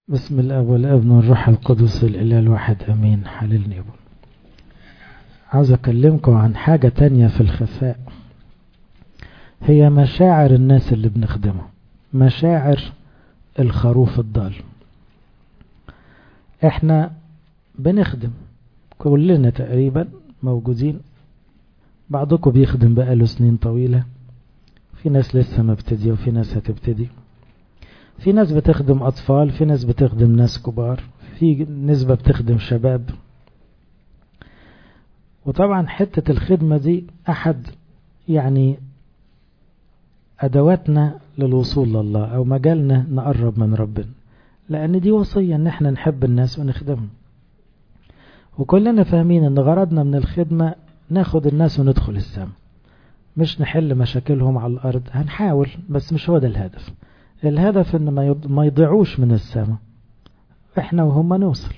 بسم الاب والابن والروح القدس الاله الواحد امين حللني ابو عاوز اكلمكم عن حاجة تانية في الخفاء هي مشاعر الناس اللي بنخدمه مشاعر الخروف الضال احنا بنخدم كلنا تقريبا موجودين بعضكم بيخدم بقاله سنين طويلة في ناس لسه مبتدية وفي ناس هتبتدي في ناس بتخدم أطفال في ناس بتخدم ناس كبار في نسبة بتخدم شباب وطبعا حتة الخدمة دي أحد يعني أدواتنا للوصول لله أو مجالنا نقرب من ربنا لأن دي وصية إن احنا نحب الناس ونخدمهم وكلنا فاهمين إن غرضنا من الخدمة ناخد الناس وندخل السماء مش نحل مشاكلهم على الأرض هنحاول بس مش هو ده الهدف الهدف ان ما يضيعوش من السماء احنا وهم نوصل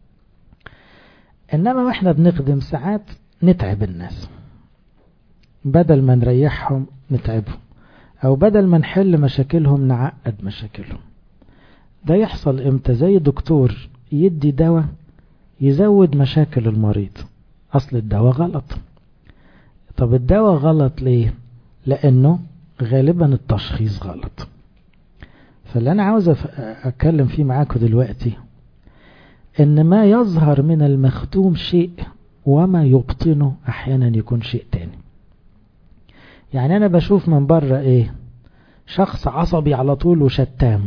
انما واحنا بنخدم ساعات نتعب الناس بدل ما نريحهم نتعبهم او بدل ما نحل مشاكلهم نعقد مشاكلهم ده يحصل امتى زي دكتور يدي دواء يزود مشاكل المريض اصل الدواء غلط طب الدواء غلط ليه لانه غالبا التشخيص غلط فاللي أنا عاوز أتكلم فيه معاكم دلوقتي إن ما يظهر من المختوم شيء وما يبطنه أحيانا يكون شيء تاني يعني أنا بشوف من بره إيه شخص عصبي على طول وشتام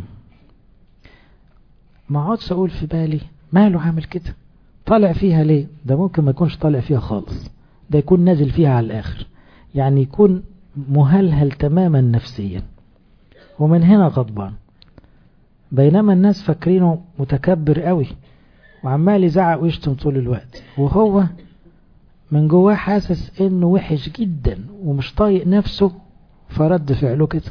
ما اقعدش أقول في بالي ماله عامل كده طالع فيها ليه ده ممكن ما يكونش طالع فيها خالص ده يكون نازل فيها على الآخر يعني يكون مهلهل تماما نفسيا ومن هنا غضبان بينما الناس فاكرينه متكبر قوي وعمال يزعق ويشتم طول الوقت وهو من جواه حاسس انه وحش جدا ومش طايق نفسه فرد فعله كده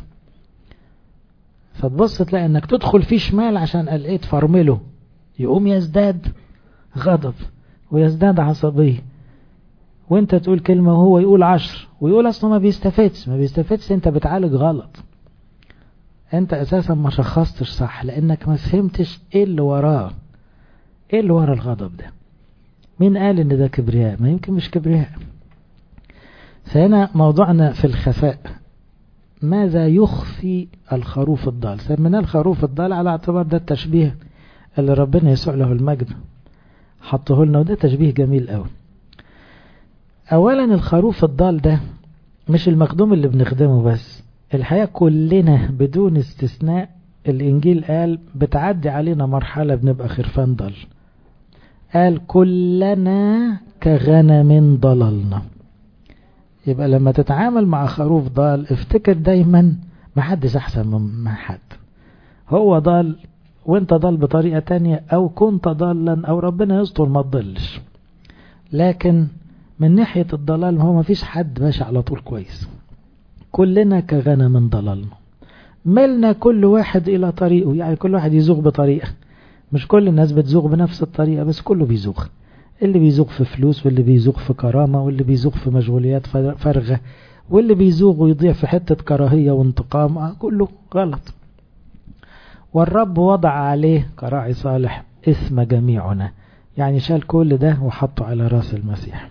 فتبص تلاقي انك تدخل فيه شمال عشان قال تفرمله يقوم يزداد غضب ويزداد عصبية وانت تقول كلمة وهو يقول عشر ويقول اصلا ما بيستفدش ما بيستفدش انت بتعالج غلط انت اساسا ما شخصتش صح لانك ما فهمتش ايه اللي وراه ايه اللي ورا الغضب ده مين قال ان ده كبرياء ما يمكن مش كبرياء فهنا موضوعنا في الخفاء ماذا يخفي الخروف الضال سميناه الخروف الضال على اعتبار ده التشبيه اللي ربنا يسوع له المجد حطه لنا وده تشبيه جميل قوي اولا الخروف الضال ده مش المخدوم اللي بنخدمه بس الحقيقة كلنا بدون استثناء الإنجيل قال بتعدي علينا مرحلة بنبقى خرفان ضل قال كلنا كغنم ضللنا يبقى لما تتعامل مع خروف ضال افتكر دايما محدش أحسن من حد هو ضال وانت ضال بطريقة تانية أو كنت ضالا أو ربنا يستر ما تضلش لكن من ناحية الضلال هو مفيش حد ماشي على طول كويس كلنا كغنم ضللنا ملنا كل واحد إلى طريقه يعني كل واحد يزوغ بطريقة مش كل الناس بتزوغ بنفس الطريقة بس كله بيزوغ اللي بيزوغ في فلوس واللي بيزوغ في كرامة واللي بيزوغ في مشغوليات فارغة واللي بيزوغ ويضيع في حتة كراهية وانتقام كله غلط والرب وضع عليه كراعي صالح اسم جميعنا يعني شال كل ده وحطه على راس المسيح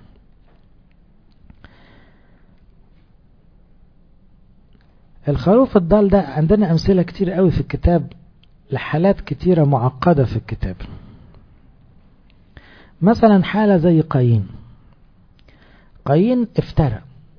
الخروف الضال ده عندنا أمثلة كتير قوي في الكتاب لحالات كتيرة معقدة في الكتاب مثلا حالة زي قايين قايين افترى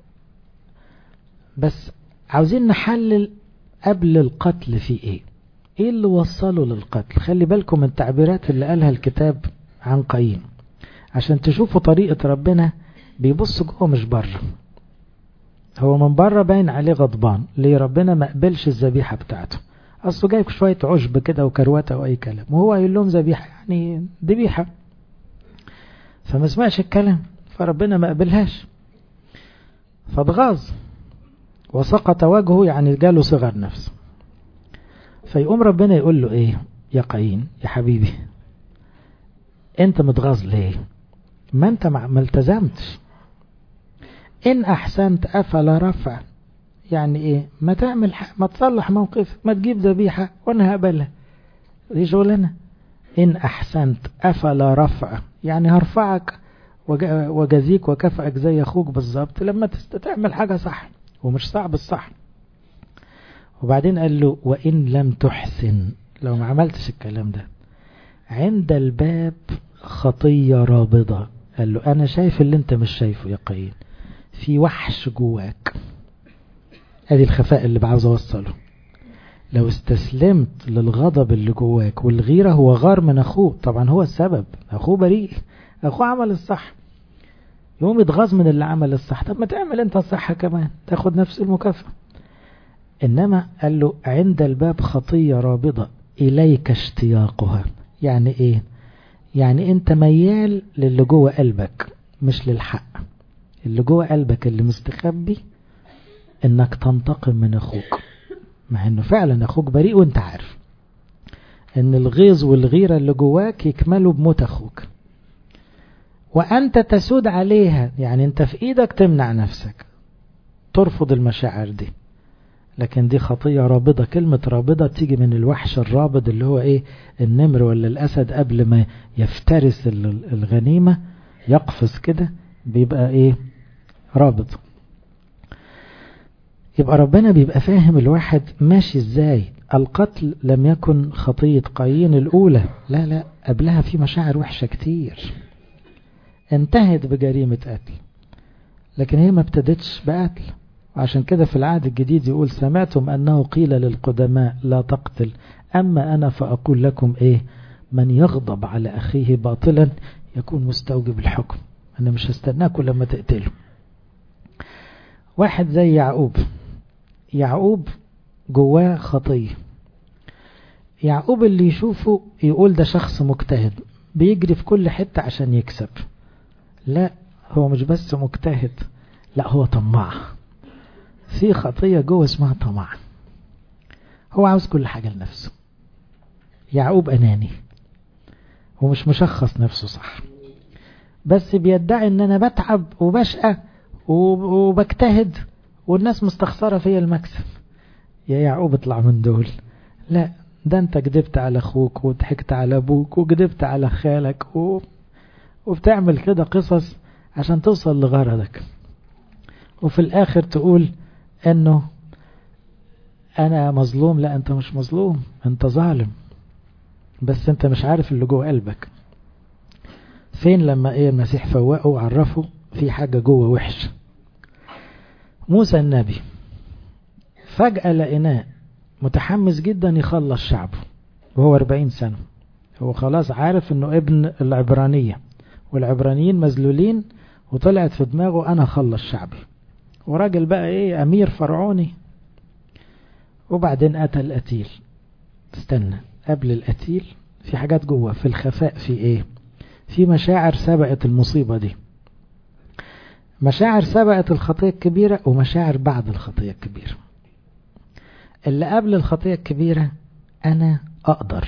بس عاوزين نحلل قبل القتل في ايه ايه اللي وصله للقتل خلي بالكم من التعبيرات اللي قالها الكتاب عن قايين عشان تشوفوا طريقة ربنا بيبص جوه مش بره هو من بره باين عليه غضبان ليه ربنا ما قبلش الذبيحه بتاعته اصله جايب شويه عشب كده وكروته واي كلام وهو قايل لهم ذبيحه يعني ذبيحه فما سمعش الكلام فربنا ما قبلهاش فاتغاظ وسقط وجهه يعني جاله صغر نفس فيقوم ربنا يقول له ايه يا قايين يا حبيبي انت متغاظ ليه ما انت ما التزمتش إن أحسنت أفلا رفع يعني إيه ما تعمل ما تصلح موقفك ما تجيب ذبيحة وأنا هقبلها دي شغلانة إن أحسنت أفلا رفع يعني هرفعك وجزيك وكافئك زي أخوك بالظبط لما تعمل حاجة صح ومش صعب الصح وبعدين قال له وإن لم تحسن لو ما عملتش الكلام ده عند الباب خطية رابضة قال له أنا شايف اللي أنت مش شايفه يا قايين في وحش جواك ادي الخفاء اللي بعاوز اوصله لو استسلمت للغضب اللي جواك والغيرة هو غار من اخوه طبعا هو السبب اخوه بريء اخوه عمل الصح يقوم يتغاظ من اللي عمل الصح طب ما تعمل انت الصح كمان تاخد نفس المكافأة انما قال له عند الباب خطية رابضة اليك اشتياقها يعني ايه يعني انت ميال للي جوه قلبك مش للحق اللي جوه قلبك اللي مستخبي انك تنتقم من اخوك مع انه فعلا اخوك بريء وانت عارف ان الغيظ والغيرة اللي جواك يكملوا بموت اخوك وانت تسود عليها يعني انت في ايدك تمنع نفسك ترفض المشاعر دي لكن دي خطية رابضة كلمة رابضة تيجي من الوحش الرابض اللي هو ايه النمر ولا الاسد قبل ما يفترس الغنيمة يقفز كده بيبقى ايه رابط يبقى ربنا بيبقى فاهم الواحد ماشي ازاي القتل لم يكن خطية قايين الأولى لا لا قبلها في مشاعر وحشة كتير انتهت بجريمة قتل لكن هي ما ابتدتش بقتل وعشان كده في العهد الجديد يقول سمعتم أنه قيل للقدماء لا تقتل أما أنا فأقول لكم إيه من يغضب على أخيه باطلا يكون مستوجب الحكم أنا مش هستناكم لما تقتله واحد زي يعقوب يعقوب جواه خطية يعقوب اللي يشوفه يقول ده شخص مجتهد بيجري في كل حتة عشان يكسب لا هو مش بس مجتهد لا هو طماع في خطية جوه اسمها طمع هو عاوز كل حاجة لنفسه يعقوب أناني ومش مشخص نفسه صح بس بيدعي ان انا بتعب وبشقى وبجتهد والناس مستخسرة فيا المكسب يا يعقوب اطلع من دول لا ده انت كدبت على اخوك وضحكت على ابوك وكدبت على خالك و... وبتعمل كده قصص عشان توصل لغرضك وفي الاخر تقول انه انا مظلوم لا انت مش مظلوم انت ظالم بس انت مش عارف اللي جوه قلبك فين لما ايه المسيح فوقه وعرفه في حاجة جوه وحش موسى النبي فجأة لقيناه متحمس جدا يخلص شعبه وهو 40 سنة هو خلاص عارف انه ابن العبرانية والعبرانيين مذلولين وطلعت في دماغه انا اخلص شعبي وراجل بقى ايه امير فرعوني وبعدين اتى القتيل استنى قبل القتيل في حاجات جوه في الخفاء في ايه في مشاعر سبقت المصيبة دي مشاعر سبقت الخطية الكبيرة ومشاعر بعد الخطية الكبيرة اللي قبل الخطية الكبيرة أنا أقدر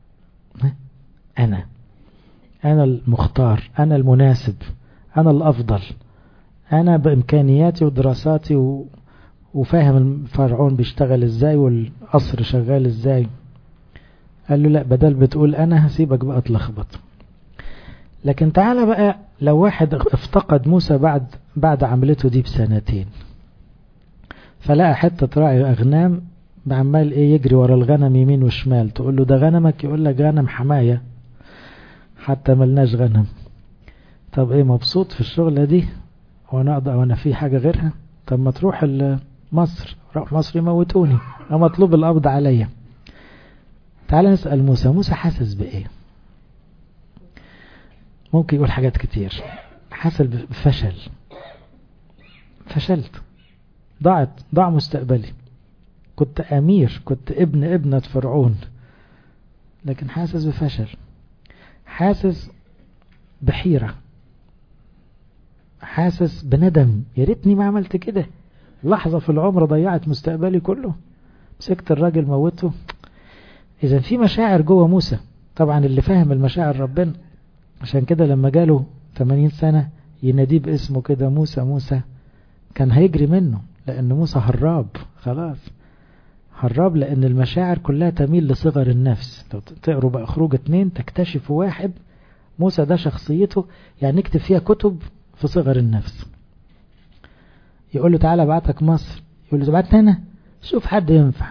أنا أنا المختار أنا المناسب أنا الأفضل أنا بإمكانياتي ودراساتي و... وفاهم الفرعون بيشتغل إزاي والقصر شغال إزاي قال له لا بدل بتقول أنا هسيبك بقى تلخبط لكن تعالى بقى لو واحد افتقد موسى بعد بعد عملته دي بسنتين فلقى حتة راعي أغنام بعمال ايه يجري ورا الغنم يمين وشمال تقول له ده غنمك يقول لك غنم حماية حتى ملناش غنم طب ايه مبسوط في الشغلة دي وانا اقدر وانا في حاجة غيرها طب ما تروح مصر روح مصر يموتوني او مطلوب القبض عليا تعال نسأل موسى موسى حاسس بايه ممكن يقول حاجات كتير حاسس بفشل فشلت ضاعت ضاع مستقبلي كنت أمير كنت ابن ابنة فرعون لكن حاسس بفشل حاسس بحيرة حاسس بندم يا ريتني ما عملت كده لحظة في العمر ضيعت مستقبلي كله مسكت الراجل موته إذا في مشاعر جوه موسى طبعا اللي فاهم المشاعر ربنا عشان كده لما جاله 80 سنة يناديه باسمه كده موسى موسى كان هيجري منه لأن موسى هراب خلاص هرب لأن المشاعر كلها تميل لصغر النفس لو تقروا بقى خروج اتنين تكتشفوا واحد موسى ده شخصيته يعني نكتب فيها كتب في صغر النفس يقول له تعالى ابعتك مصر يقول له تبعتني انا شوف حد ينفع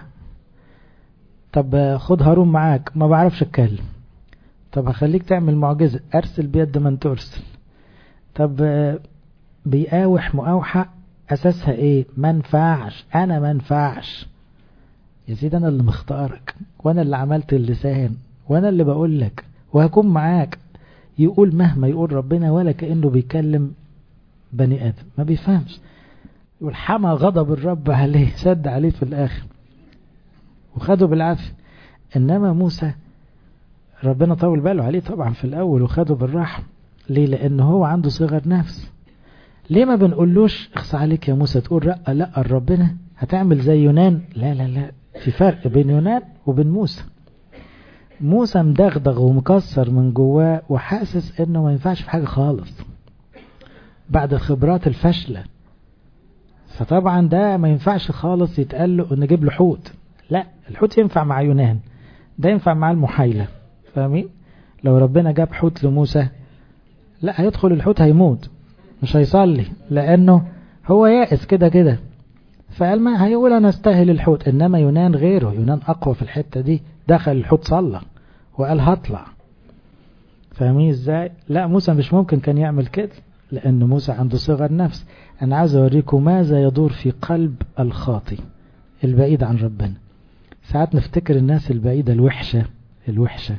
طب خد هارون معاك ما بعرفش اتكلم طب هخليك تعمل معجزة ارسل بيد من ترسل طب بيقاوح مقاوحة اساسها ايه ما نفعش انا ما نفعش يا سيدي انا اللي مختارك وانا اللي عملت اللسان وانا اللي بقول لك وهكون معاك يقول مهما يقول ربنا ولا كأنه بيكلم بني آدم ما بيفهمش يقول حمى غضب الرب عليه سد عليه في الآخر وخده بالعافية إنما موسى ربنا طول باله عليه طبعا في الأول وخده بالراحة ليه لأن هو عنده صغر نفس ليه ما بنقولوش اخص عليك يا موسى تقول لا لا ربنا هتعمل زي يونان لا لا لا في فرق بين يونان وبين موسى موسى مدغدغ ومكسر من جواه وحاسس انه ما ينفعش في حاجة خالص بعد الخبرات الفاشلة فطبعا ده ما ينفعش خالص يتقال له نجيب له حوت لا الحوت ينفع مع يونان ده ينفع مع المحايلة فاهمين لو ربنا جاب حوت لموسى لا هيدخل الحوت هيموت مش هيصلي لانه هو يائس كده كده فقال ما هيقول انا استاهل الحوت انما يونان غيره يونان اقوى في الحتة دي دخل الحوت صلى وقال هطلع فاهمين ازاي لا موسى مش ممكن كان يعمل كده لان موسى عنده صغر نفس انا عايز اوريكم ماذا يدور في قلب الخاطي البعيد عن ربنا ساعات نفتكر الناس البعيدة الوحشة الوحشة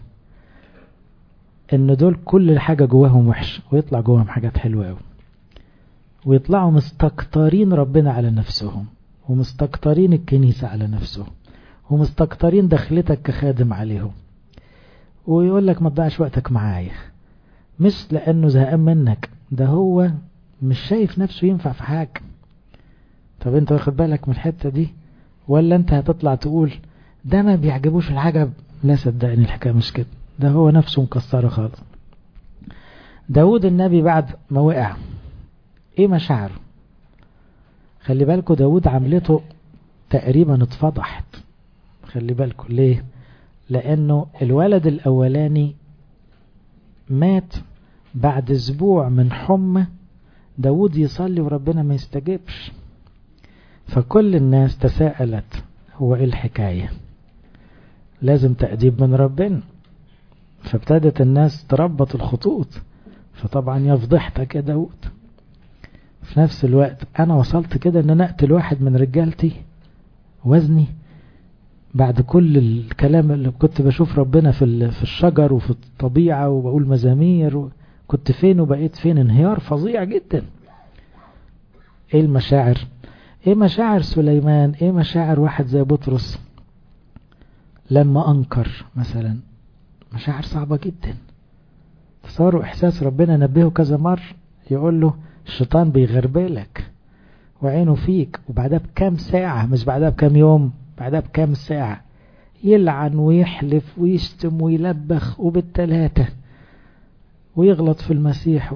ان دول كل حاجة جواهم وحش ويطلع جواهم حاجات حلوة قوي ويطلعوا مستكترين ربنا على نفسهم ومستكترين الكنيسة على نفسهم ومستكترين دخلتك كخادم عليهم ويقول لك ما تضيعش وقتك معايا مش لانه زهقان منك ده هو مش شايف نفسه ينفع في حاجة طب انت واخد بالك من الحتة دي ولا انت هتطلع تقول ده ما بيعجبوش العجب لا صدقني الحكاية مش كده ده هو نفسه مكسره خالص داود النبي بعد ما وقع ايه مشاعره خلي بالكم داود عملته تقريبا اتفضحت خلي بالكم ليه لانه الولد الاولاني مات بعد اسبوع من حمى داود يصلي وربنا ما يستجيبش فكل الناس تساءلت هو ايه الحكاية لازم تأديب من ربنا فابتدت الناس تربط الخطوط فطبعا يا فضحتك يا داود في نفس الوقت انا وصلت كده ان انا اقتل واحد من رجالتي وزني بعد كل الكلام اللي كنت بشوف ربنا في في الشجر وفي الطبيعة وبقول مزامير كنت فين وبقيت فين انهيار فظيع جدا ايه المشاعر ايه مشاعر سليمان ايه مشاعر واحد زي بطرس لما انكر مثلا مشاعر صعبة جدا تصاروا احساس ربنا نبهه كذا مرة يقول له الشيطان بيغربلك وعينه فيك وبعدها بكام ساعة مش بعدها بكام يوم بعدها بكام ساعة يلعن ويحلف ويشتم ويلبخ وبالتلاتة ويغلط في المسيح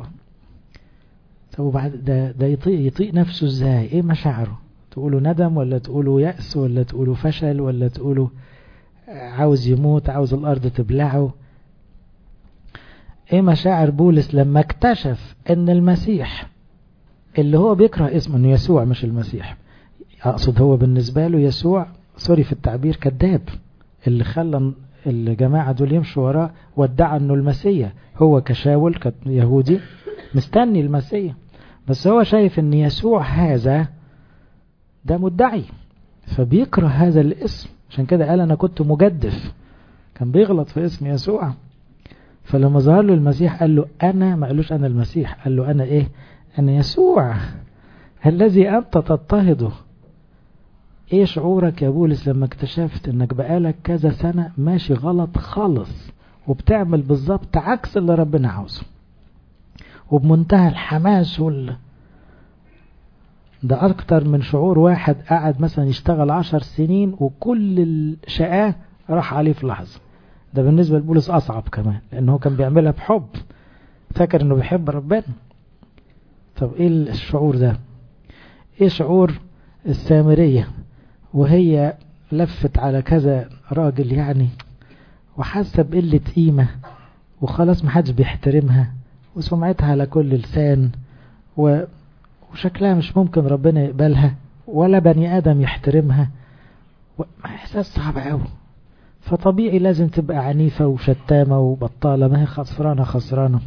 طب وبعد ده, ده يطيق, يطيق نفسه ازاي ايه مشاعره تقولوا ندم ولا تقولوا يأس ولا تقولوا فشل ولا تقولوا عاوز يموت عاوز الارض تبلعه ايه مشاعر بولس لما اكتشف ان المسيح اللي هو بيكره اسمه انه يسوع مش المسيح اقصد هو بالنسبة له يسوع سوري في التعبير كذاب اللي خلى الجماعة دول يمشوا وراه وادعى انه المسيح هو كشاول كيهودي مستني المسيح بس هو شايف ان يسوع هذا ده مدعي فبيكره هذا الاسم عشان كده قال انا كنت مجدف كان بيغلط في اسم يسوع فلما ظهر له المسيح قال له انا ما قالوش انا المسيح قال له انا ايه انا يسوع الذي انت تضطهده ايه شعورك يا بولس لما اكتشفت انك بقالك كذا سنة ماشي غلط خالص وبتعمل بالظبط عكس اللي ربنا عاوزه وبمنتهى الحماس وال ده اكتر من شعور واحد قعد مثلا يشتغل عشر سنين وكل الشقاه راح عليه في لحظة ده بالنسبة لبولس اصعب كمان لانه كان بيعملها بحب فاكر انه بيحب ربنا طب ايه الشعور ده ايه شعور السامرية وهي لفت على كذا راجل يعني وحاسة بقلة قيمة وخلاص محدش بيحترمها وسمعتها على كل لسان و... وشكلها مش ممكن ربنا يقبلها ولا بني آدم يحترمها و... إحساس صعب أوي فطبيعي لازم تبقى عنيفة وشتامة وبطالة ما هي خسرانة خسرانة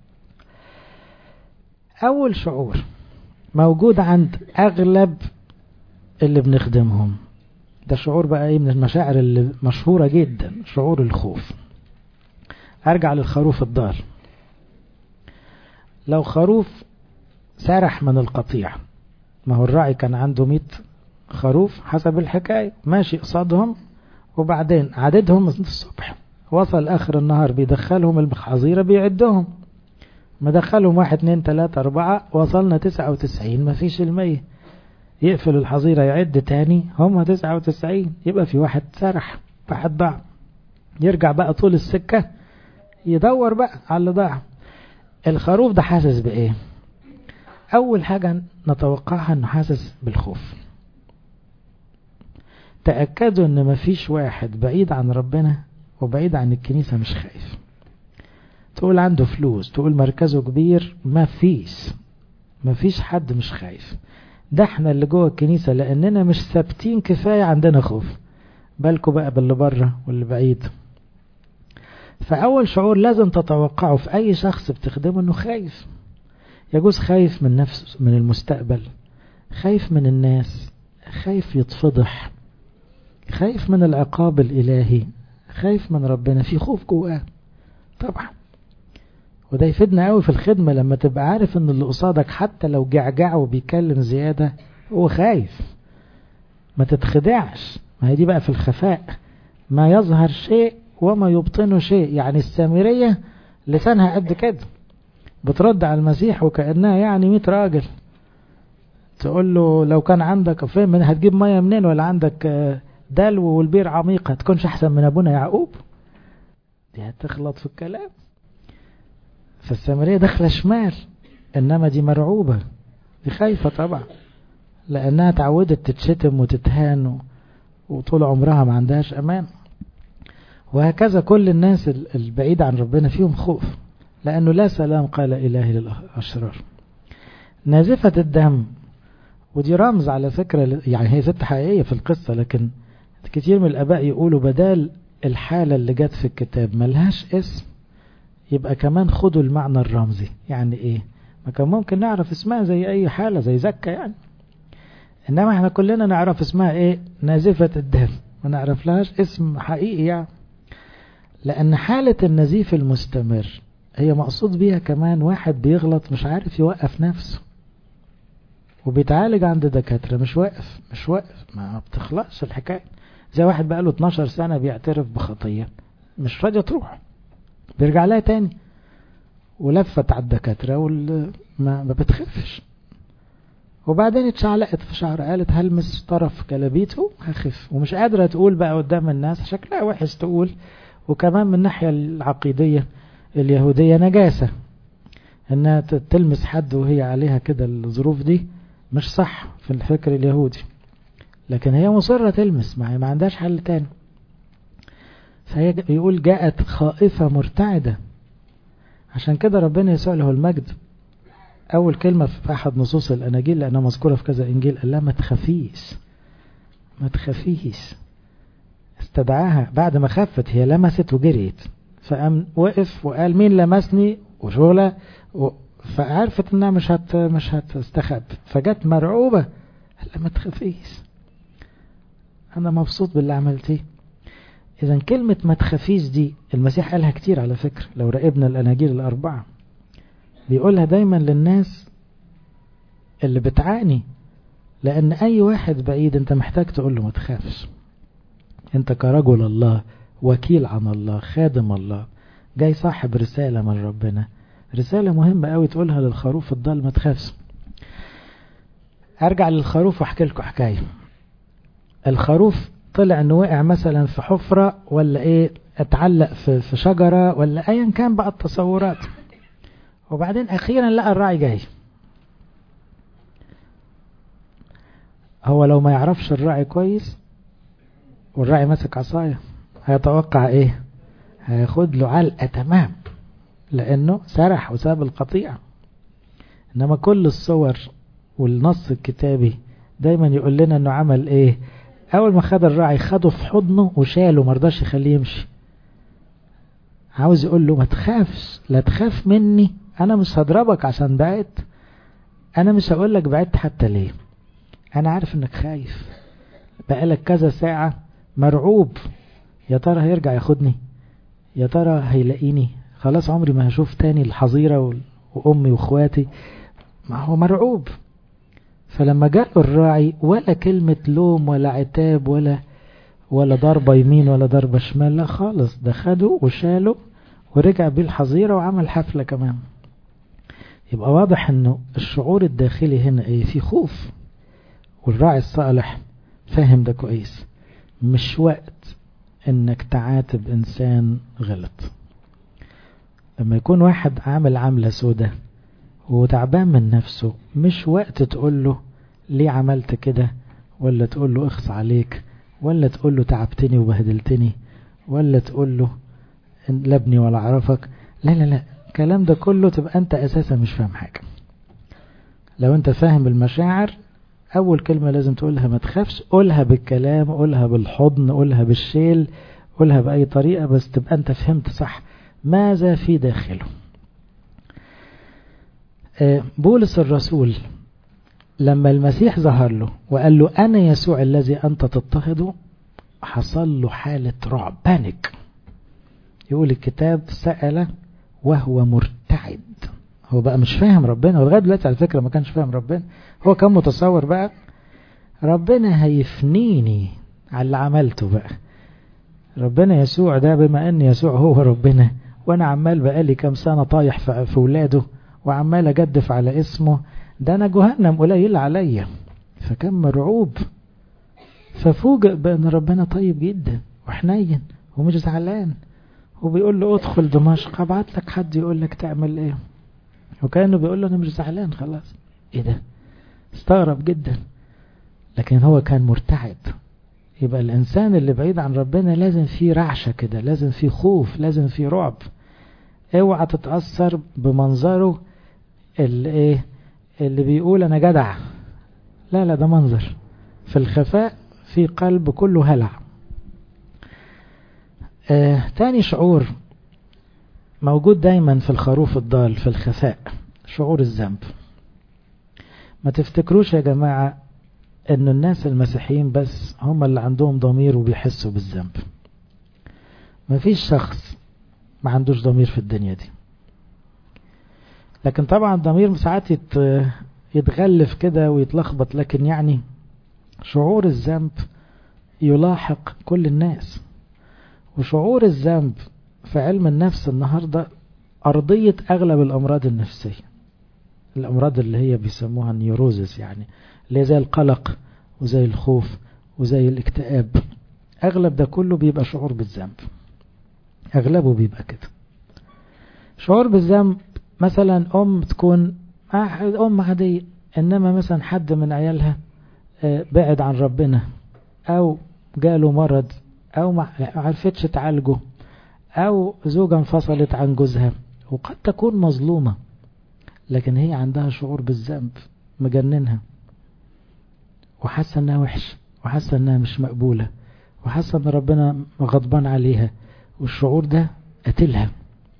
أول شعور موجود عند أغلب اللي بنخدمهم ده شعور بقى ايه من المشاعر اللي مشهورة جدا شعور الخوف ارجع للخروف الضال لو خروف سرح من القطيع ما هو الراعي كان عنده مئة خروف حسب الحكاية ماشي قصادهم وبعدين عددهم الصبح وصل اخر النهار بيدخلهم الحظيرة بيعدهم مدخلهم واحد اتنين تلاتة اربعة وصلنا تسعة وتسعين مفيش المية يقفل الحظيرة يعد تاني هم تسعة وتسعين يبقى في واحد سرح واحد ضاع يرجع بقى طول السكة يدور بقى على اللي ضاع الخروف ده حاسس بإيه أول حاجة نتوقعها أنه حاسس بالخوف تأكدوا أن مفيش واحد بعيد عن ربنا وبعيد عن الكنيسة مش خايف تقول عنده فلوس تقول مركزه كبير مفيش مفيش حد مش خايف ده احنا اللي جوه الكنيسة لأننا مش ثابتين كفاية عندنا خوف بالكوا بقى باللي بره واللي بعيد فأول شعور لازم تتوقعه في أي شخص بتخدمه أنه خايف يجوز خايف من نفسه من المستقبل خايف من الناس خايف يتفضح خايف من العقاب الإلهي خايف من ربنا في خوف جواه طبعا وده يفيدنا قوي في الخدمة لما تبقى عارف ان اللي قصادك حتى لو جعجع وبيكلم زيادة هو خايف ما تتخدعش ما هي دي بقى في الخفاء ما يظهر شيء وما يبطنه شيء يعني السامرية لسانها قد كده بترد على المسيح وكأنها يعني مئة راجل تقول له لو كان عندك فين من هتجيب مية منين ولا عندك دلو والبير عميقة تكونش أحسن من أبونا يعقوب دي هتخلط في الكلام فالسامرية داخلة شمال إنما دي مرعوبة دي خايفة طبعا لأنها تعودت تتشتم وتتهان وطول عمرها ما عندهاش أمان وهكذا كل الناس البعيدة عن ربنا فيهم خوف لأنه لا سلام قال إلهي للأشرار نازفة الدم ودي رمز على فكرة يعني هي ست حقيقية في القصة لكن كتير من الآباء يقولوا بدال الحالة اللي جت في الكتاب ملهاش اسم يبقى كمان خدوا المعنى الرمزي يعني ايه ما كان ممكن نعرف اسمها زي اي حالة زي زكا يعني انما احنا كلنا نعرف اسمها ايه نازفة الدم ما نعرف لهاش اسم حقيقي يعني لان حالة النزيف المستمر هي مقصود بيها كمان واحد بيغلط مش عارف يوقف نفسه وبيتعالج عند دكاترة مش واقف مش واقف ما بتخلصش الحكاية زي واحد بقاله 12 سنة بيعترف بخطية مش راضية تروح بيرجع لها تاني ولفت على الدكاترة وما ما بتخفش وبعدين اتشعلقت في شعر قالت هلمس طرف كلابيته هخف ومش قادرة تقول بقى قدام الناس شكلها وحش تقول وكمان من الناحية العقيدية اليهودية نجاسة انها تلمس حد وهي عليها كده الظروف دي مش صح في الفكر اليهودي لكن هي مصرة تلمس ما, ما عندهاش حل تاني فهي يقول جاءت خائفة مرتعدة عشان كده ربنا يسوع له المجد أول كلمة في أحد نصوص الأناجيل لأنها مذكورة في كذا إنجيل قال لها ما تخافيش ما تخافيش استدعاها بعد ما خفت هي لمست وجريت فقام وقف وقال مين لمسني وشغلة و... فعرفت انها مش هت مش هتستخب فجت مرعوبة قال لها ما تخافيش انا مبسوط باللي عملتيه اذا كلمة ما تخافيش دي المسيح قالها كتير على فكرة لو راقبنا الاناجيل الاربعة بيقولها دايما للناس اللي بتعاني لان اي واحد بعيد انت محتاج تقول له ما تخافش انت كرجل الله وكيل عن الله خادم الله جاي صاحب رسالة من ربنا رسالة مهمة قوي تقولها للخروف الضال ما تخافش ارجع للخروف واحكي لكم حكاية الخروف طلع انه وقع مثلا في حفرة ولا ايه اتعلق في, في شجرة ولا ايا كان بقى التصورات وبعدين اخيرا لقى الراعي جاي هو لو ما يعرفش الراعي كويس والراعي ماسك عصاية هيتوقع ايه هياخد له علقة تمام لانه سرح وساب القطيع انما كل الصور والنص الكتابي دايما يقول لنا انه عمل ايه اول ما خد الراعي خده في حضنه وشاله مرضاش يخليه يمشي عاوز يقول له ما تخافش لا تخاف مني انا مش هضربك عشان بعدت انا مش هقول لك بعدت حتى ليه انا عارف انك خايف بقالك كذا ساعة مرعوب يا ترى هيرجع ياخدني يا ترى هيلاقيني خلاص عمري ما هشوف تاني الحظيرة وامي واخواتي ما هو مرعوب فلما جاء الراعي ولا كلمة لوم ولا عتاب ولا ولا ضربة يمين ولا ضربة شمال لا خالص ده خده وشاله ورجع بيه الحظيرة وعمل حفلة كمان يبقى واضح انه الشعور الداخلي هنا ايه في خوف والراعي الصالح فاهم ده كويس مش وقت انك تعاتب انسان غلط لما يكون واحد عامل عاملة سودة وتعبان من نفسه مش وقت تقول له ليه عملت كده ولا تقول له اخص عليك ولا تقول له تعبتني وبهدلتني ولا تقول له لا ابني ولا اعرفك لا لا لا الكلام ده كله تبقى انت اساسا مش فاهم حاجة لو انت فاهم المشاعر اول كلمة لازم تقولها ما تخافش قولها بالكلام قولها بالحضن قولها بالشيل قولها بأي طريقة بس تبقى انت فهمت صح ماذا في داخله بولس الرسول لما المسيح ظهر له وقال له أنا يسوع الذي أنت تضطهده حصل له حالة رعب بانك يقول الكتاب سأل وهو مرتعد هو بقى مش فاهم ربنا ولغاية دلوقتي على فكرة ما كانش فاهم ربنا هو كان متصور بقى ربنا هيفنيني على اللي عملته بقى ربنا يسوع ده بما ان يسوع هو ربنا وانا عمال بقالي كام سنة طايح في ولاده وعمال اجدف على اسمه ده انا جهنم قليل عليا فكان مرعوب ففوجئ بان ربنا طيب جدا وحنين ومش زعلان وبيقول له ادخل دمشق ابعت لك حد يقول لك تعمل ايه وكانه بيقول له انا مش زعلان خلاص ايه ده استغرب جدا لكن هو كان مرتعد يبقى الانسان اللي بعيد عن ربنا لازم فيه رعشة كده لازم فيه خوف لازم فيه رعب اوعى تتأثر بمنظره اللي ايه اللي بيقول انا جدع لا لا ده منظر في الخفاء في قلب كله هلع آه تاني شعور موجود دايما في الخروف الضال في الخفاء شعور الذنب ما تفتكروش يا جماعة ان الناس المسيحيين بس هم اللي عندهم ضمير وبيحسوا بالذنب ما فيش شخص ما عندوش ضمير في الدنيا دي لكن طبعا الضمير ساعات يت... يتغلف كده ويتلخبط لكن يعني شعور الذنب يلاحق كل الناس وشعور الذنب في علم النفس النهاردة أرضية أغلب الأمراض النفسية الأمراض اللي هي بيسموها نيوروزس يعني اللي زي القلق وزي الخوف وزي الاكتئاب أغلب ده كله بيبقى شعور بالذنب أغلبه بيبقى كده شعور بالذنب مثلا أم تكون أم عادية إنما مثلا حد من عيالها بعد عن ربنا أو جاله مرض أو ما عرفتش تعالجه أو زوجة انفصلت عن جوزها وقد تكون مظلومة لكن هي عندها شعور بالذنب مجننها وحاسة انها وحش وحاسة انها مش مقبولة وحاسة ان ربنا غضبان عليها والشعور ده قتلها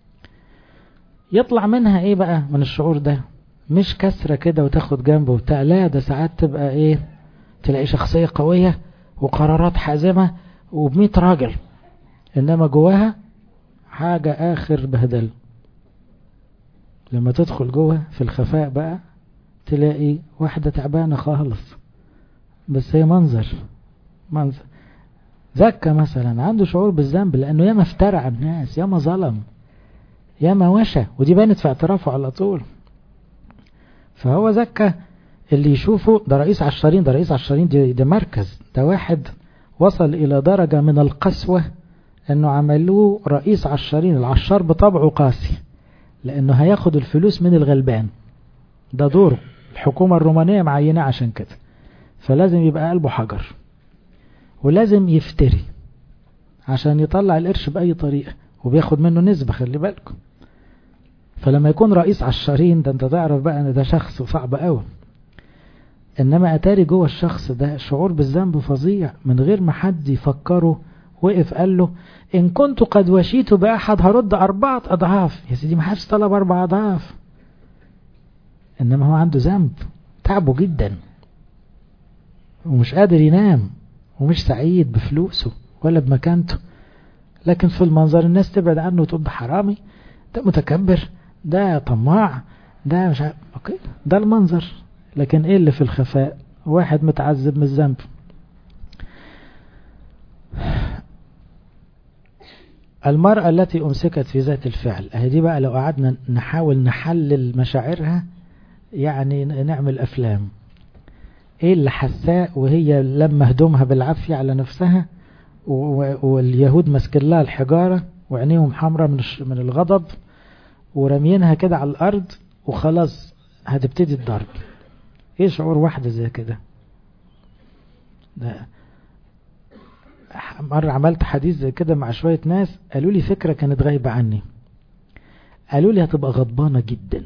يطلع منها ايه بقى من الشعور ده مش كسرة كده وتاخد جنبه وبتاع لا ده ساعات تبقى ايه تلاقي شخصية قوية وقرارات حازمة وبمية راجل انما جواها حاجة اخر بهدل لما تدخل جوه في الخفاء بقى تلاقي واحدة تعبانة خالص بس هي منظر منظر زكى مثلا عنده شعور بالذنب لانه ياما افترى على الناس ياما ظلم ياما وشى ودي بانت في اعترافه على طول فهو زكى اللي يشوفه ده رئيس عشرين ده رئيس عشرين ده, ده مركز ده واحد وصل الى درجة من القسوة انه عملوه رئيس عشرين العشار بطبعه قاسي لانه هياخد الفلوس من الغلبان ده دوره الحكومة الرومانية معينة عشان كده فلازم يبقى قلبه حجر ولازم يفتري عشان يطلع القرش بأي طريقة وبياخد منه نسبة خلي بالكم فلما يكون رئيس عشارين ده انت تعرف بقى ان ده شخص صعب قوي انما اتاري جوه الشخص ده شعور بالذنب فظيع من غير ما حد يفكره وقف قال له ان كنت قد وشيت باحد هرد اربعة اضعاف يا سيدي ما حدش طلب اربع اضعاف انما هو عنده ذنب تعبه جدا ومش قادر ينام ومش سعيد بفلوسه ولا بمكانته لكن في المنظر الناس تبعد عنه وتقول ده حرامي ده متكبر ده طماع ده مش عارف اوكي ده المنظر لكن ايه اللي في الخفاء واحد متعذب من الذنب المرأة التي أمسكت في ذات الفعل اهي دي بقى لو قعدنا نحاول نحلل مشاعرها يعني نعمل أفلام ايه اللي حساه وهي لما هدومها بالعافية على نفسها واليهود ماسكين لها الحجارة وعينيهم حمراء من من الغضب ورمينها كده على الأرض وخلاص هتبتدي الضرب ايه شعور واحدة زي كده ده مرة عملت حديث زي كده مع شوية ناس قالوا لي فكرة كانت غايبة عني قالوا لي هتبقى غضبانة جدا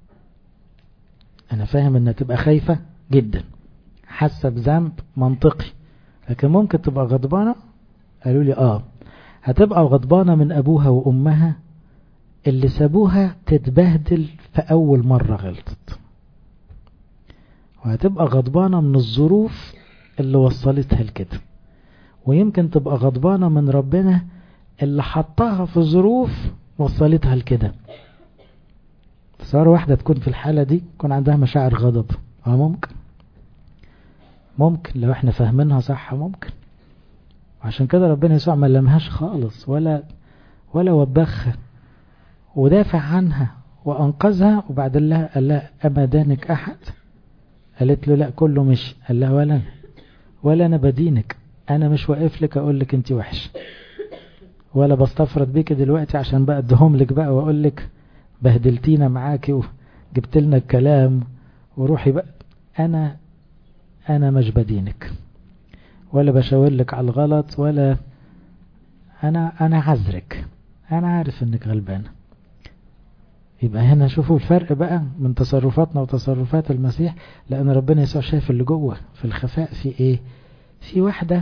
انا فاهم انها تبقى خايفة جدا حاسة بذنب منطقي لكن ممكن تبقى غضبانة قالوا لي اه هتبقى غضبانة من ابوها وامها اللي سابوها تتبهدل في اول مرة غلطت وهتبقى غضبانة من الظروف اللي وصلتها لكده ويمكن تبقى غضبانة من ربنا اللي حطها في ظروف وصلتها لكده صار واحدة تكون في الحالة دي يكون عندها مشاعر غضب اه ممكن ممكن لو احنا فاهمينها صح ممكن عشان كده ربنا يسوع ما لمهاش خالص ولا ولا وبخها ودافع عنها وانقذها وبعد الله قال لها اما دانك احد قالت له لا كله مش قال لها ولا أنا ولا انا بدينك انا مش واقف لك اقول لك انت وحش ولا بستفرد بيك دلوقتي عشان بقى ادهم لك بقى واقول لك بهدلتينا معاكي وجبت لنا الكلام وروحي بقى انا انا مش بدينك ولا بشاور لك على الغلط ولا انا انا عذرك انا عارف انك غلبانه يبقى هنا شوفوا الفرق بقى من تصرفاتنا وتصرفات المسيح لأن ربنا يسوع شايف اللي جوه في الخفاء في ايه في واحدة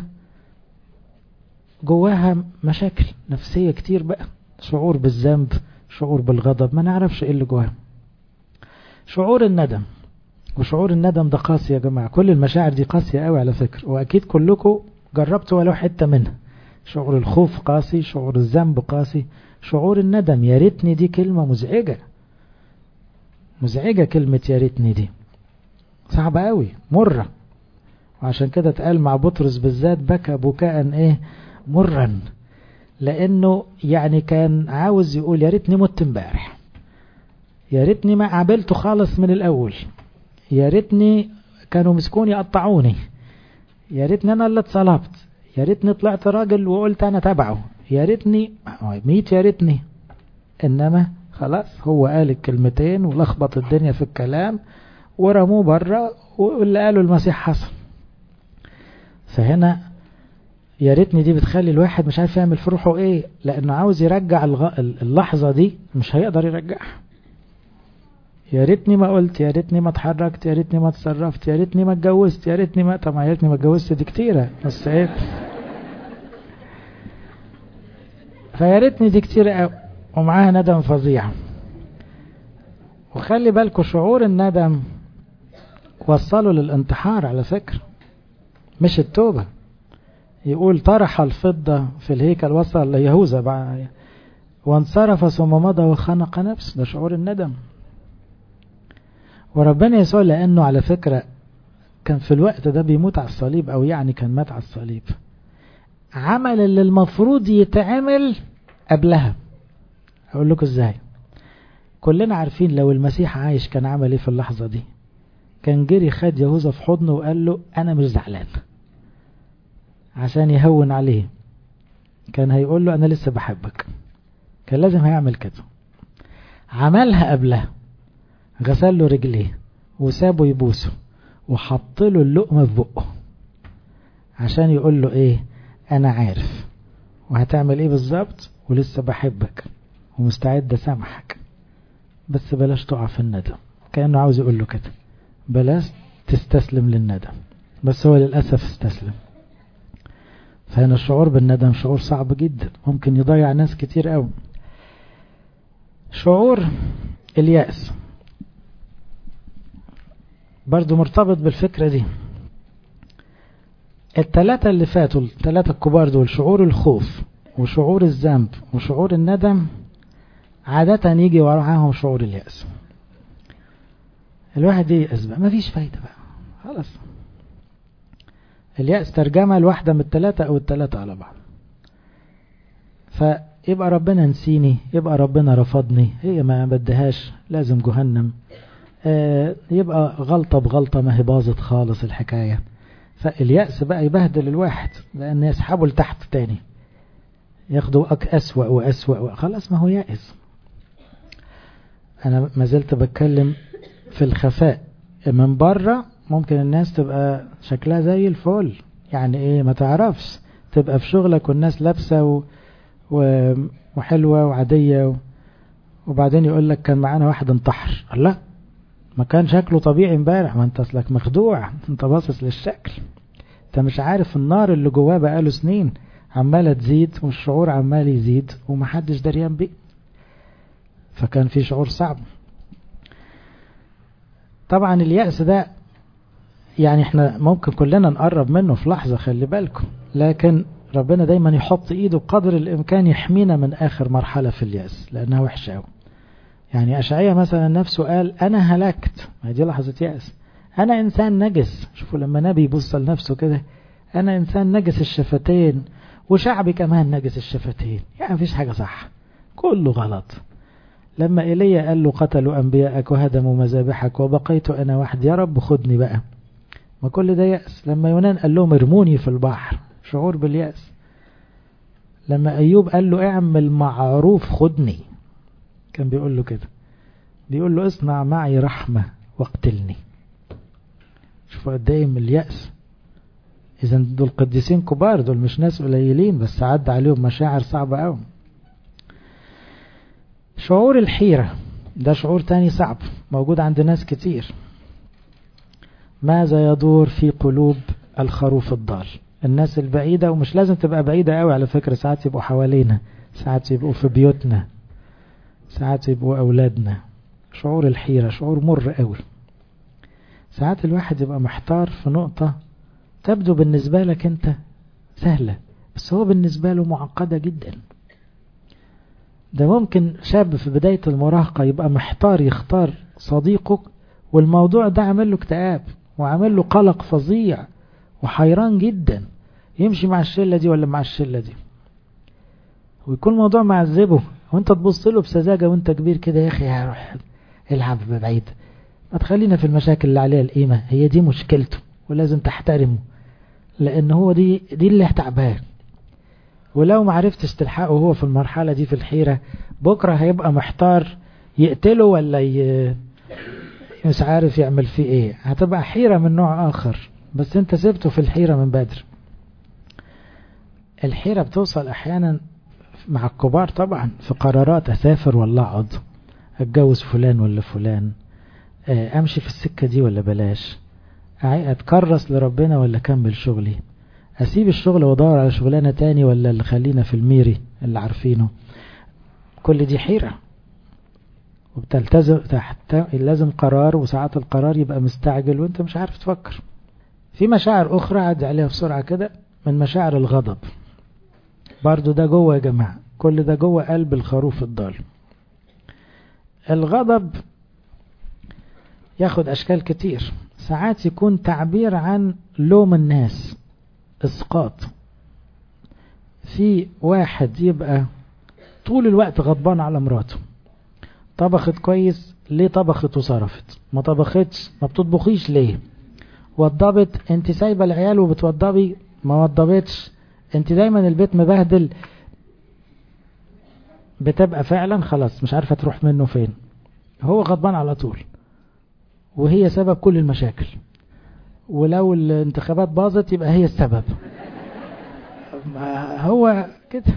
جواها مشاكل نفسية كتير بقى شعور بالذنب شعور بالغضب ما نعرفش ايه اللي جواها شعور الندم وشعور الندم ده قاسي يا جماعة كل المشاعر دي قاسية قوي على فكرة واكيد كلكم جربتوا ولو حتة منها شعور الخوف قاسي شعور الذنب قاسي شعور الندم يا ريتني دي كلمة مزعجة مزعجة كلمة يا ريتني دي صعبة قوي مرة وعشان كده اتقال مع بطرس بالذات بكى بكاء ايه مرا لانه يعني كان عاوز يقول يا ريتني مت امبارح يا ريتني ما قابلته خالص من الاول يا ريتني كانوا مسكوني يقطعوني يا ريتني انا اللي اتصلبت يا ريتني طلعت راجل وقلت انا تبعه يا ريتني ميت يا ريتني انما خلاص هو قال الكلمتين ولخبط الدنيا في الكلام ورموه بره واللي قاله المسيح حصل فهنا يا ريتني دي بتخلي الواحد مش عارف يعمل في روحه ايه لانه عاوز يرجع اللحظة دي مش هيقدر يرجعها يا ريتني ما قلت يا ريتني ما اتحركت يا ريتني ما اتصرفت يا ريتني ما اتجوزت يا ريتني ما طبعا يا ريتني ما اتجوزت دي كتيرة بس ايه فيا ريتني دي كتير قوي ومعاها ندم فظيع وخلي بالكم شعور الندم وصلوا للانتحار على فكرة مش التوبة يقول طرح الفضة في الهيكل وصل ليهوذا بقى وانصرف ثم مضى وخنق نفسه ده شعور الندم وربنا يسوع لأنه على فكرة كان في الوقت ده بيموت على الصليب أو يعني كان مات على الصليب عمل اللي المفروض يتعمل قبلها هقول لكم ازاي كلنا عارفين لو المسيح عايش كان عمل ايه في اللحظة دي كان جري خد يهوذا في حضنه وقال له انا مش زعلان عشان يهون عليه كان هيقول له انا لسه بحبك كان لازم هيعمل كده عملها قبلها غسل له رجليه وسابه يبوسه وحط له اللقمة في بقه عشان يقول له ايه انا عارف وهتعمل ايه بالظبط ولسه بحبك ومستعد اسامحك بس بلاش تقع في الندم كأنه عاوز يقول له كده بلاش تستسلم للندم بس هو للأسف استسلم فهنا الشعور بالندم شعور صعب جدا ممكن يضيع ناس كتير قوي شعور اليأس برضو مرتبط بالفكرة دي التلاتة اللي فاتوا التلاتة الكبار دول شعور الخوف وشعور الذنب وشعور الندم عادة يجي وراهم شعور اليأس الواحد ييأس بقى مفيش فايدة بقى خلاص اليأس ترجمة لواحدة من التلاتة أو التلاتة على بعض فيبقى ربنا نسيني يبقى ربنا رفضني هي ما بدهاش لازم جهنم آه يبقى غلطة بغلطة ما هي باظت خالص الحكاية فاليأس بقى يبهدل الواحد لأن يسحبه لتحت تاني ياخدوا أسوأ وأسوأ خلاص ما هو يائس أنا ما زلت بتكلم في الخفاء من بره ممكن الناس تبقى شكلها زي الفل يعني ايه ما تعرفش تبقى في شغلك والناس لابسة و... و... وحلوة وعادية و... وبعدين يقول لك كان معانا واحد انتحر الله ما كان شكله طبيعي امبارح ما انت اصلك مخدوع انت باصص للشكل انت مش عارف النار اللي جواه بقاله سنين عمالة تزيد والشعور عمال يزيد ومحدش دريان بيه فكان في شعور صعب طبعا اليأس ده يعني احنا ممكن كلنا نقرب منه في لحظة خلي بالكم لكن ربنا دايما يحط ايده بقدر الامكان يحمينا من اخر مرحلة في اليأس لانها وحشة قوي يعني اشعية مثلا نفسه قال انا هلكت ما دي لحظة يأس انا انسان نجس شوفوا لما نبي يبص لنفسه كده انا انسان نجس الشفتين وشعبي كمان نجس الشفتين يعني مفيش حاجة صح كله غلط لما ايليا قال له قتلوا انبياءك وهدموا مذابحك وبقيت انا وحدي يا رب خدني بقى ما كل ده يأس لما يونان قال لهم ارموني في البحر شعور باليأس لما أيوب قال له اعمل معروف خدني كان بيقول له كده بيقول له اصنع معي رحمة واقتلني شوفوا قد ايه من اليأس اذا دول قديسين كبار دول مش ناس قليلين بس عدى عليهم مشاعر صعبة قوي شعور الحيرة ده شعور تاني صعب موجود عند ناس كتير ماذا يدور في قلوب الخروف الضال الناس البعيدة ومش لازم تبقى بعيدة قوي على فكرة ساعات يبقوا حوالينا ساعات يبقوا في بيوتنا ساعات يبقوا أولادنا شعور الحيرة شعور مر قوي ساعات الواحد يبقى محتار في نقطة تبدو بالنسبة لك انت سهلة بس هو بالنسبة له معقدة جدا ده ممكن شاب في بداية المراهقة يبقى محتار يختار صديقه والموضوع ده عامل له اكتئاب وعامل له قلق فظيع وحيران جدا يمشي مع الشلة دي ولا مع الشلة دي ويكون الموضوع معذبه وانت تبص له بسذاجة وانت كبير كده يا اخي هروح العب بعيد ما تخلينا في المشاكل اللي عليها القيمة هي دي مشكلته ولازم تحترمه لان هو دي دي اللي هتعباه ولو ما عرفتش تلحقه هو في المرحلة دي في الحيرة بكرة هيبقى محتار يقتله ولا ي... مش عارف يعمل فيه ايه هتبقى حيرة من نوع اخر بس انت سبته في الحيرة من بدر الحيرة بتوصل احيانا مع الكبار طبعا في قرارات اسافر ولا اقعد اتجوز فلان ولا فلان امشي في السكة دي ولا بلاش اتكرس لربنا ولا اكمل شغلي اسيب الشغل وادور على شغلانة تاني ولا اللي خلينا في الميري اللي عارفينه كل دي حيرة وبتلتزم تحت لازم قرار وساعات القرار يبقى مستعجل وانت مش عارف تفكر في مشاعر اخرى عدي عليها بسرعة كده من مشاعر الغضب برضو ده جوه يا جماعة كل ده جوه قلب الخروف الضال الغضب ياخد اشكال كتير ساعات يكون تعبير عن لوم الناس اسقاط في واحد يبقى طول الوقت غضبان على مراته طبخت كويس ليه طبخت وصرفت ما طبختش ما بتطبخيش ليه وضبت انت سايبه العيال وبتوضبي ما وضبتش انت دايما البيت مبهدل بتبقى فعلا خلاص مش عارفه تروح منه فين هو غضبان على طول وهي سبب كل المشاكل ولو الانتخابات باظت يبقى هي السبب ما هو كده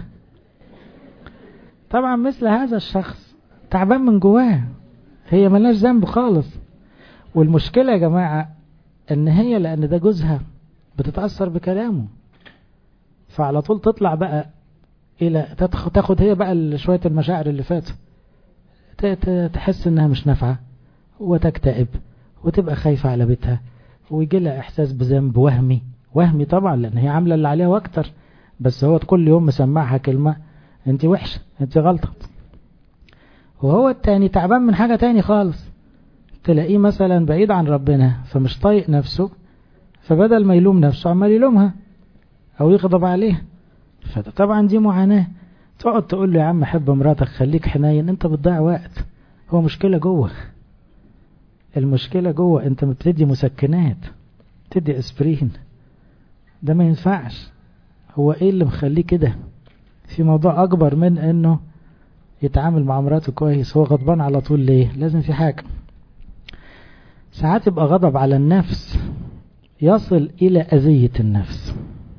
طبعا مثل هذا الشخص تعبان من جواه هي ملاش ذنب خالص والمشكلة يا جماعة ان هي لان ده جوزها بتتأثر بكلامه فعلى طول تطلع بقى الى تاخد هي بقى شوية المشاعر اللي فاتوا تحس انها مش نافعة وتكتئب وتبقى خايفة على بيتها ويجي لها احساس بذنب وهمي وهمي طبعا لان هي عاملة اللي عليها واكتر بس هو كل يوم مسمعها كلمة انت وحشة انت غلطة وهو التاني تعبان من حاجة تاني خالص تلاقيه مثلا بعيد عن ربنا فمش طايق نفسه فبدل ما يلوم نفسه عمال يلومها او يغضب عليها فطبعا دي معاناة تقعد تقول له يا عم حب مراتك خليك حنين انت بتضيع وقت هو مشكلة جوه المشكلة جوه انت بتدي مسكنات تدي اسبرين ده ما ينفعش هو ايه اللي مخليه كده في موضوع اكبر من انه يتعامل مع مراته كويس هو غضبان على طول ليه لازم في حاجة ساعات يبقى غضب على النفس يصل الى اذية النفس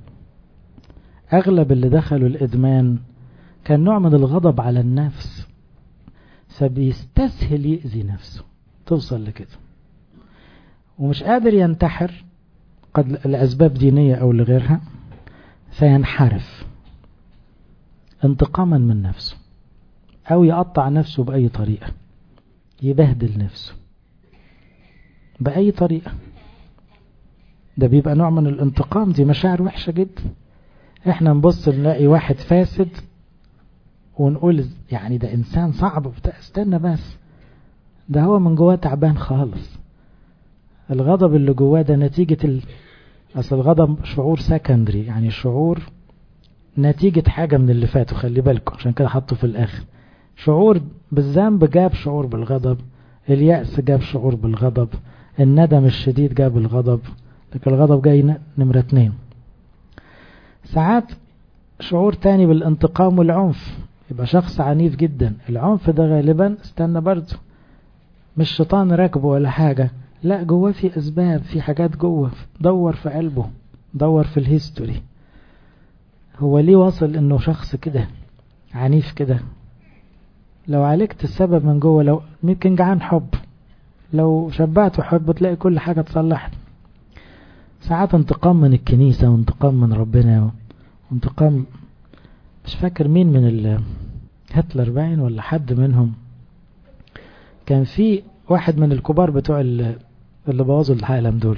اغلب اللي دخلوا الادمان كان نوع من الغضب على النفس فبيستسهل يأذي نفسه توصل لكده ومش قادر ينتحر قد لأسباب دينية أو لغيرها فينحرف انتقاما من نفسه أو يقطع نفسه بأي طريقة يبهدل نفسه بأي طريقة ده بيبقى نوع من الانتقام دي مشاعر وحشة جدا احنا نبص نلاقي واحد فاسد ونقول يعني ده انسان صعب بتاع استنى بس ده هو من جواه تعبان خالص الغضب اللي جواه ده نتيجة ال... اصل الغضب شعور سكندري يعني شعور نتيجة حاجة من اللي فاتوا خلي بالكم عشان كده حطه في الاخر شعور بالذنب جاب شعور بالغضب اليأس جاب شعور بالغضب الندم الشديد جاب الغضب لكن الغضب جاي نمرة اتنين ساعات شعور تاني بالانتقام والعنف يبقى شخص عنيف جدا العنف ده غالبا استنى برضه مش شيطان راكبه ولا حاجة لا جواه في اسباب في حاجات جوه دور في قلبه دور في الهيستوري هو ليه وصل انه شخص كده عنيف كده لو عالجت السبب من جوه لو ممكن جعان حب لو شبعته حب تلاقي كل حاجة اتصلحت ساعات انتقام من الكنيسة وانتقام من ربنا وانتقام مش فاكر مين من ال هتلر باين ولا حد منهم كان في واحد من الكبار بتوع اللي بوظوا العالم دول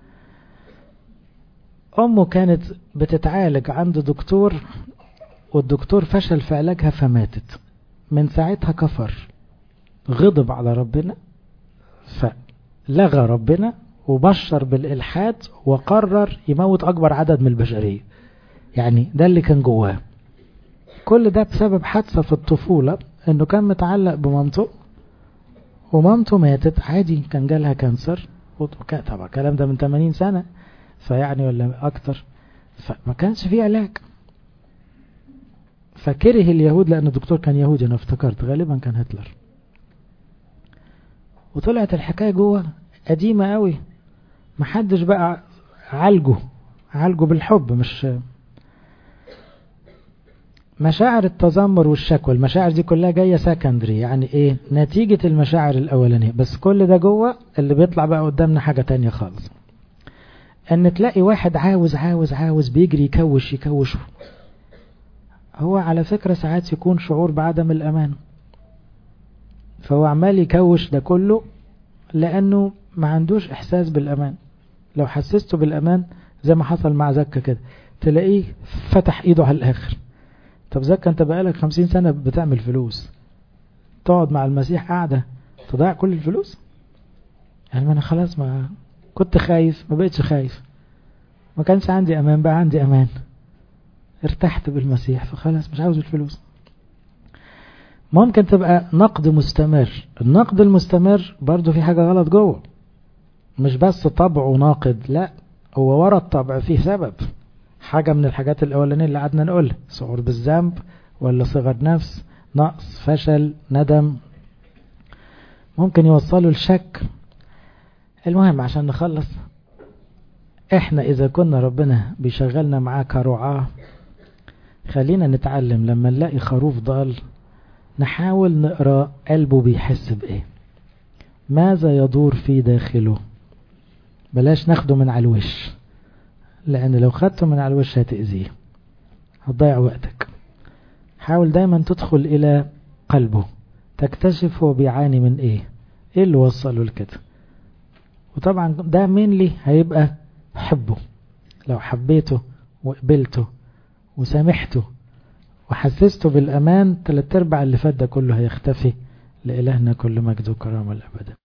أمه كانت بتتعالج عند دكتور والدكتور فشل في علاجها فماتت من ساعتها كفر غضب على ربنا فلغى ربنا وبشر بالإلحاد وقرر يموت أكبر عدد من البشرية يعني ده اللي كان جواه كل ده بسبب حادثة في الطفولة انه كان متعلق بمامته ومامته ماتت عادي كان جالها كانسر طبعا الكلام ده من 80 سنة فيعني ولا اكتر فما كانش فيه علاج فكره اليهود لان الدكتور كان يهودي انا افتكرت غالبا كان هتلر وطلعت الحكاية جوه قديمة قوي محدش بقى عالجه عالجه بالحب مش مشاعر التذمر والشكوى المشاعر دي كلها جاية سكندري يعني ايه نتيجة المشاعر الاولانية بس كل ده جوه اللي بيطلع بقى قدامنا حاجة تانية خالص ان تلاقي واحد عاوز عاوز عاوز بيجري يكوش يكوش هو على فكرة ساعات يكون شعور بعدم الامان فهو عمال يكوش ده كله لانه ما عندوش احساس بالامان لو حسسته بالامان زي ما حصل مع زكا كده تلاقيه فتح ايده على الاخر طب زكا انت بقالك خمسين سنة بتعمل فلوس تقعد مع المسيح قاعدة تضيع كل الفلوس يعني ما انا خلاص ما كنت خايف ما بقتش خايف ما كانش عندي امان بقى عندي امان ارتحت بالمسيح فخلاص مش عاوز الفلوس ممكن تبقى نقد مستمر النقد المستمر برضو في حاجة غلط جوه مش بس طبعه ناقد لا هو ورا الطبع فيه سبب حاجة من الحاجات الأولانية اللي قعدنا نقولها شعور بالذنب ولا صغر نفس نقص فشل ندم ممكن يوصلوا الشك المهم عشان نخلص احنا اذا كنا ربنا بيشغلنا معاه كرعاة خلينا نتعلم لما نلاقي خروف ضال نحاول نقرأ قلبه بيحس بإيه ماذا يدور في داخله بلاش ناخده من على الوش لأن لو خدته من على الوش هتأذيه هتضيع وقتك حاول دايما تدخل إلى قلبه تكتشف هو بيعاني من إيه إيه اللي وصله لكده وطبعا ده مين لي هيبقى حبه لو حبيته وقبلته وسامحته وحسسته بالأمان تلات أرباع اللي فات ده كله هيختفي لإلهنا كل مجد وكرامة الأبدا